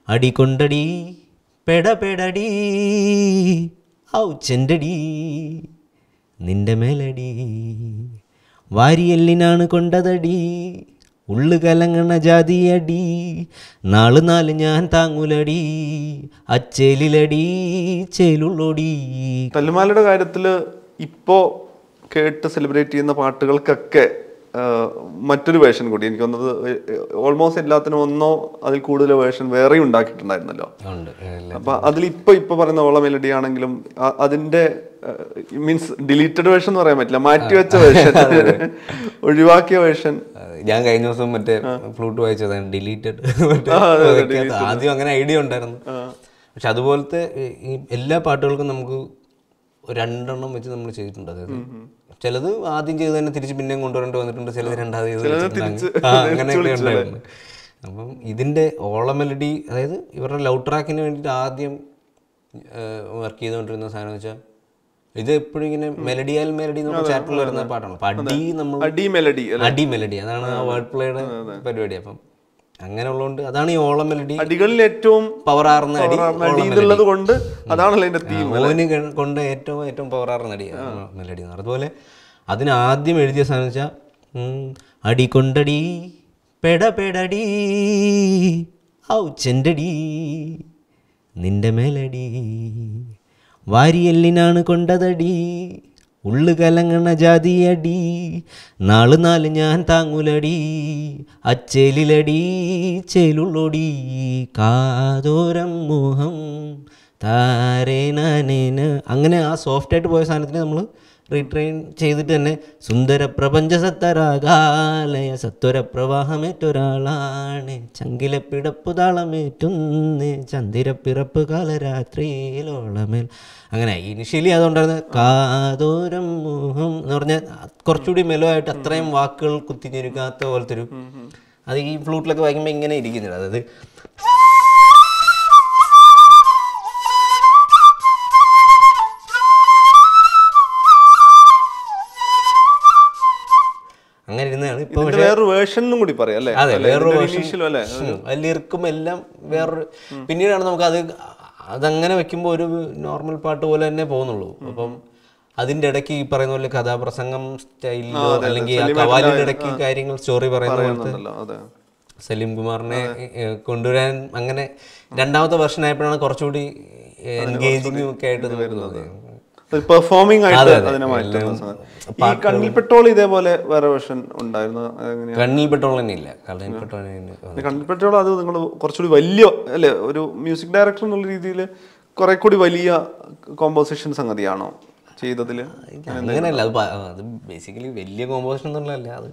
അടി കൊണ്ടടി പെട പെടടി ഔ ചെണ്ടടി നിന്റെ മേലടി വാരിയെല്ലിനാണ് കൊണ്ടതടി ഉള്ളു കലങ്ങണ ജാതിയടി നാള് നാല് ഞാൻ താങ്ങുലടി അച്ചേലിലടി ചേലുള്ളോടി തല്ലുമാലയുടെ കാര്യത്തില് ഇപ്പോ കേട്ട് സെലിബ്രേറ്റ് ചെയ്യുന്ന പാട്ടുകൾക്കൊക്കെ ആ, മറ്റൊരു വേർഷൻ കൂടി എനിക്ക് തോന്നുന്നത് ഓൾമോസ്റ്റ് എല്ലാത്തിനും ഒന്നോ അതിൽ കൂടുതൽ വേർഷൻ വേറെയും ഉണ്ടാക്കിയിട്ടുണ്ടായിരുന്നല്ലോ ഉണ്ട് അപ്പൊ അതിൽ ഇപ്പൊ ഇപ്പൊ പറയുന്ന ഓള മെലഡി ആണെങ്കിലും അ- അതിന്റെ മീൻസ് ഡിലീറ്റഡ് വേർഷൻ എന്ന് പറയാൻ പറ്റില്ല മാറ്റിവെച്ച വേർഷൻ ഒഴിവാക്കിയ വേർഷൻ ഞാൻ കഴിഞ്ഞ ദിവസം മറ്റേ ഫ്ലൂട്ട് വായിച്ചതാണ് ഡിലീറ്റഡ് ആദ്യം അങ്ങനെ ഐഡിയ ഉണ്ടായിരുന്നു പക്ഷെ അതുപോലത്തെ ഈ- ഈ എല്ലാ പാട്ടുകൾക്കും നമുക്ക് ഒരു രണ്ടെണ്ണം വെച്ച് നമ്മൾ ചെയ്തിട്ടുണ്ട് അതായത് ചിലത് ആദ്യം ചെയ്ത് തന്നെ തിരിച്ച് പിന്നെയും കൊണ്ടുവരേണ്ടി വന്നിട്ടുണ്ട് ചിലത് രണ്ടാമത് ചെയ്ത് വെച്ചിട്ടുണ്ട്. ആ, അങ്ങനെയൊക്കെ ഉണ്ടായിരുന്നു അപ്പം ഇതിന്റെ ഓള മെലഡി അതായത് ഇവരുടെ ലവ് ട്രാക്കിന് വേണ്ടിയിട്ട് ആദ്യം വർക്ക് ചെയ്തുകൊണ്ടിരുന്ന സാധനം വെച്ചാൽ ഇത് എപ്പോഴും ഇങ്ങനെ മെലഡിയാൽ മെലഡി എന്ന് പറഞ്ഞ ചാപ്റ്ററിൽ വരുന്ന പാട്ടാണ് അപ്പൊ അടി നമ്മൾ അടി മെലഡി അടി മെലഡി അതാണ് ആ വേർഡ് പ്ലേയുടെ പരിപാടി അപ്പം അങ്ങനെ ഉള്ളതുകൊണ്ട് അതാണ് ഈ ഓളം മെലഡി അടികളിൽ ഏറ്റവും പവർ ആർന്ന അടി അടി എന്നുള്ളത് കൊണ്ട് അതാണല്ലോ അതിന്റെ തീം ഓന് ക- കൊണ്ട് ഏറ്റവും ഏറ്റവും പവർ ആർന്ന അടി മെലഡി എന്ന് അതുപോലെ അതിന് ആദ്യം എഴുതിയ സാധനം വെച്ചാൽ അടി കൊണ്ടടി പെട പെടടി ഔ ചെണ്ടടി നിന്റെ മേലടി വാരിയെല്ലിനാണ് കൊണ്ടതടി ഉള്ളു കലങ്ങണ ജാതിയടി നാള് നാല് ഞാൻ താങ്ങുലടി അച്ചേലിലടി ചേലുള്ളൊടി കാതോരം മോഹം താരേനേന അങ്ങനെ ആ സോഫ്റ്റ് ആയിട്ട് പോയ സാധനത്തിന് നമ്മൾ റീട്രെയിൻ ചെയ്തിട്ട് തന്നെ സുന്ദര പ്രപഞ്ച സത്തരാകാലയ സത്വര പ്രവാഹമേറ്റൊരാളാണ് ചങ്കിലെ പിടപ്പു താളമേറ്റുന്നേ ചന്ദിര പിറപ്പ് കാലരാത്രിയിലോളമേൽ അങ്ങനെ ഇനിഷ്യലി അതുകൊണ്ടായിരുന്നു കാതോരം മോഹം എന്ന് പറഞ്ഞാൽ കുറച്ചുകൂടി മെലോ ആയിട്ട് അത്രയും വാക്കുകൾ കുത്തിഞ്ഞിരിക്കാത്ത പോലത്തെ ഒരു അത് ഈ ഫ്ലൂട്ടിലൊക്കെ വായിക്കുമ്പോൾ ഇങ്ങനെ ഇരിക്കുന്നില്ല അതായത് അങ്ങനെ ഇരുന്നതാണ് ഇപ്പൊ ഇതിന്റെ വേറൊരു വേർഷൻ എന്നും കൂടി പറയാം അല്ലേ അതെ വേറൊരു version. ഇനീഷ്യലും അല്ലേ ഉം, ലിറിക്കും എല്ലാം വേറൊരു പിന്നീടാണ് നമുക്ക് അത് അതങ്ങനെ വെക്കുമ്പോൾ ഒരു നോർമൽ പാട്ട് പോലെ തന്നെ പോകുന്നുള്ളൂ അപ്പം അതിന്റെ ഇടയ്ക്ക് ഈ പറയുന്ന പോലെ കഥാപ്രസംഗം സ്റ്റൈലിലോ അല്ലെങ്കിൽ ആ കവാലിന്റെ ഇടയ്ക്ക് കാര്യങ്ങൾ സ്റ്റോറി പറയുന്ന പോലത്തെ ഉണ്ടല്ലോ, അതെ സലീം കുമാറിനെ ഏഹ്, കൊണ്ടുവരാൻ അങ്ങനെ രണ്ടാമത്തെ വെർഷൻ ആയപ്പോഴാണ് കുറച്ചുകൂടി എൻഗേജിങ്ങും ഒക്കെ ആയിട്ട് ഇത് വരുന്നത് പെർഫോമിംഗ് ആയിട്ട് അതെ, അതെ. അതിനെ മാറ്റുന്ന എല്ലാം സാധനം. ഈ കണ്ണിൽ പെട്രോൾ ഇതേപോലെ വേറെ വേർഷൻ ഉണ്ടായിരുന്നു എങ്ങനെയാ കണ്ണിൽ പെട്ടോളം തന്നെ ഇല്ല കണ്ണിൽ പെട്ടോളം കണ്ണിൽ പെട്രോൾ അത് നിങ്ങൾ കുറച്ചുകൂടി വലിയ അല്ലേ ഒരു മ്യൂസിക് ഡയറക്ടർ എന്നുള്ള രീതിയിൽ കുറെ കൂടി വലിയ കോമ്പോസിഷൻ സംഗതിയാണോ ചെയ്തതില് അങ്ങനെയല്ല അത് പ- അത് ബേസിക്കലി വലിയ കോമ്പോസിഷൻ എന്നുള്ളതല്ല അത്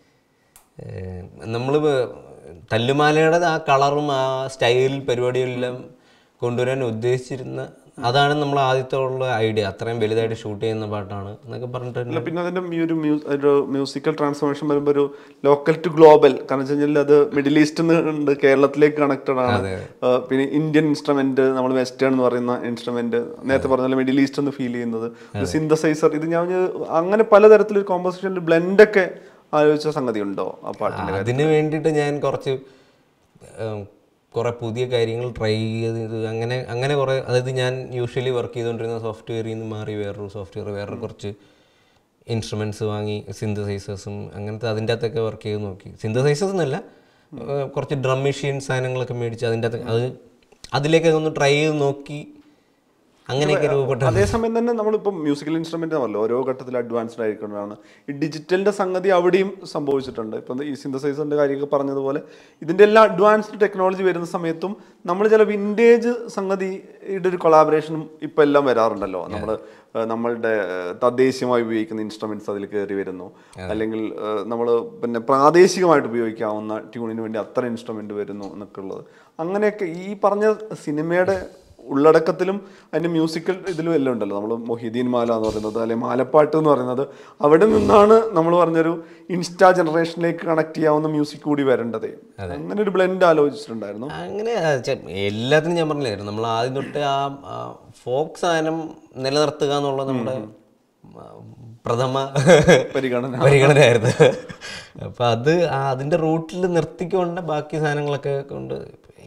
നമ്മൾ തല്ലുമാലയുടെ ആ കളറും ആ സ്റ്റൈൽ പരിപാടിയെല്ലാം കൊണ്ടുവരാൻ ഉദ്ദേശിച്ചിരുന്ന അതാണ് നമ്മൾ ആദ്യത്തെ ഉള്ള ഐഡിയ അത്രയും വലുതായിട്ട് ഷൂട്ട് ചെയ്യുന്ന പാട്ടാണ് എന്നൊക്കെ പറഞ്ഞിട്ട് അല്ല പിന്നെ അതിന്റെ ഈ ഒരു മ്യൂ- ഒരു മ്യൂസിക്കൽ ട്രാൻസ്ഫോർമേഷൻ വരുമ്പോൾ ഒരു ലോക്കൽ ടു ഗ്ലോബൽ കാരണം വെച്ച് കഴിഞ്ഞാൽ അത് മിഡിൽ ഈസ്റ്റ് ഉണ്ട് കേരളത്തിലേക്ക് കണക്റ്റഡ് ആണ് ആ, പിന്നെ ഇന്ത്യൻ ഇൻസ്ട്രുമെന്റ് നമ്മൾ വെസ്റ്റേൺ എന്ന് പറയുന്ന ഇൻസ്ട്രുമെന്റ് നേരത്തെ പറഞ്ഞ പോലെ മിഡിൽ ഈസ്റ്റ് എന്ന് ഫീൽ ചെയ്യുന്നത് സിന്തസൈസർ ഇത് ഞാൻ പറഞ്ഞ അങ്ങനെ പലതരത്തിലൊരു കോമ്പോസിഷനിൽ ബ്ലെൻഡ് ഒക്കെ ആലോചിച്ച സംഗതി ഉണ്ടോ ആ പാട്ടിന്റെ അതിന് വേണ്ടിയിട്ട് ഞാൻ കുറച്ച് ഏം, കുറെ പുതിയ കാര്യങ്ങൾ ട്രൈ ചെയ്ത് അങ്ങനെ അങ്ങനെ കുറെ അതായത് ഞാൻ യൂഷ്വലി വർക്ക് ചെയ്തുകൊണ്ടിരുന്ന സോഫ്റ്റ്വെയറിൽ നിന്ന് മാറി വേറൊരു സോഫ്റ്റ്വെയർ വേറെ കുറച്ച് ഇൻസ്ട്രുമെൻറ്റ്സ് വാങ്ങി സിന്തസൈസേഴ്സും അങ്ങനത്തെ അതിൻ്റെ അകത്തൊക്കെ വർക്ക് ചെയ്ത് നോക്കി സിന്തസൈസേഴ്സ് എന്നല്ല ഏർ, കുറച്ച് ഡ്രം മെഷീൻ സാധനങ്ങളൊക്കെ മേടിച്ച് അതിൻ്റെ അകത്ത് അത് അതിലേക്കൊക്കെ ഒന്ന് ട്രൈ ചെയ്ത് നോക്കി അങ്ങനെയൊക്കെ രൂപപ്പെട്ട അതേസമയം തന്നെ നമ്മളിപ്പോൾ മ്യൂസിക്കൽ ഇൻസ്ട്രുമെന്റ് ആണല്ലോ ഓരോ ഘട്ടത്തിൽ അഡ്വാൻസ്ഡ് ആയിരിക്കുന്നതാണ് ഈ ഡിജിറ്റലിന്റെ സംഗതി അവിടെയും സംഭവിച്ചിട്ടുണ്ട് ഇപ്പം ഈ സിന്തസൈസറിന്റെ കാര്യമൊക്കെ പറഞ്ഞതുപോലെ ഇതിന്റെ എല്ലാ അഡ്വാൻസ്ഡ് ടെക്നോളജി വരുന്ന സമയത്തും നമ്മൾ ചില വിൻറ്റേജ് സംഗതിയുടെ ഒരു കൊളാബറേഷനും ഇപ്പം എല്ലാം വരാറുണ്ടല്ലോ നമ്മൾ നമ്മളുടെ ഏഹ്, തദ്ദേശീയമായി ഉപയോഗിക്കുന്ന ഇൻസ്ട്രുമെന്റ്സ് അതിൽ കയറി വരുന്നു അല്ലെങ്കിൽ നമ്മൾ പിന്നെ പ്രാദേശികമായിട്ട് ഉപയോഗിക്കാവുന്ന ട്യൂണിന് വേണ്ടി അത്ര ഇൻസ്ട്രുമെന്റ് വരുന്നു എന്നൊക്കെ ഉള്ളത് അങ്ങനെയൊക്കെ ഈ പറഞ്ഞ സിനിമയുടെ ഉള്ളടക്കത്തിലും അതിന്റെ മ്യൂസിക്കൽ ഇതിലും എല്ലാം ഉണ്ടല്ലോ നമ്മൾ മൊഹിദ്ദീൻ മാല എന്ന് പറയുന്നത് അല്ലെങ്കിൽ മാലപ്പാട്ട് എന്ന് പറയുന്നത് അവിടെ നിന്നാണ് നമ്മൾ പറഞ്ഞൊരു ഇൻസ്റ്റാ ജനറേഷനിലേക്ക് കണക്ട് ചെയ്യാവുന്ന മ്യൂസിക് കൂടി വരേണ്ടത് അങ്ങനെ ഒരു ബ്ലെൻഡ് ആലോചിച്ചിട്ടുണ്ടായിരുന്നു അങ്ങനെ ആ, ചെ- എല്ലാത്തിനും ഞാൻ പറഞ്ഞില്ലായിരുന്നു നമ്മൾ ആദ്യം തൊട്ട് ആ ഫോക്ക് സാധനം നിലനിർത്തുക എന്നുള്ളത് നമ്മുടെ ആ, പ്രഥമ പരിഗണന. പരിഗണനയായിരുന്നു അപ്പം അത് ആ അതിൻ്റെ റൂട്ടിൽ നിർത്തിക്കൊണ്ട് ബാക്കി സാധനങ്ങളൊക്കെ കൊണ്ട്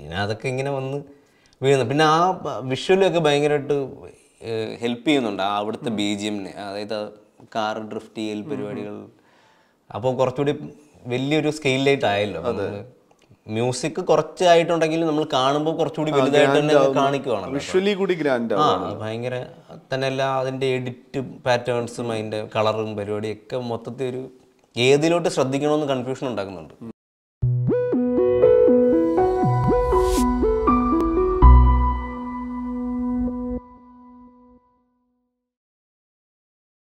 പിന്നെ അതൊക്കെ ഇങ്ങനെ വന്ന് വീഴുന്നു പിന്നെ ആ വിഷ്വലൊക്കെ ഭയങ്കരമായിട്ട് ഹെൽപ്പ് ചെയ്യുന്നുണ്ട് ആ അവിടുത്തെ ബി ജി എമ്മിനെ അതായത് കാർ ഡ്രിഫ്റ്റ് ചെയ്യൽ പരിപാടികൾ അപ്പോൾ കുറച്ചുകൂടി വലിയൊരു സ്കെയിലായിട്ട് ആയല്ലോ മ്യൂസിക് കുറച്ചായിട്ടുണ്ടെങ്കിലും നമ്മൾ കാണുമ്പോൾ കുറച്ചുകൂടി വലുതായിട്ട് തന്നെ കാണിക്കുവാണ് വിഷ്വലി കൂടി ഗ്രാൻഡ് ആ ഭയങ്കര തന്നെയല്ല അതിൻ്റെ എഡിറ്റ് പാറ്റേൺസും അതിൻ്റെ കളറും പരിപാടിയും ഒക്കെ മൊത്തത്തിൽ ഒരു ഏതിലോട്ട് ശ്രദ്ധിക്കണമെന്ന് കൺഫ്യൂഷൻ ഉണ്ടാക്കുന്നുണ്ട്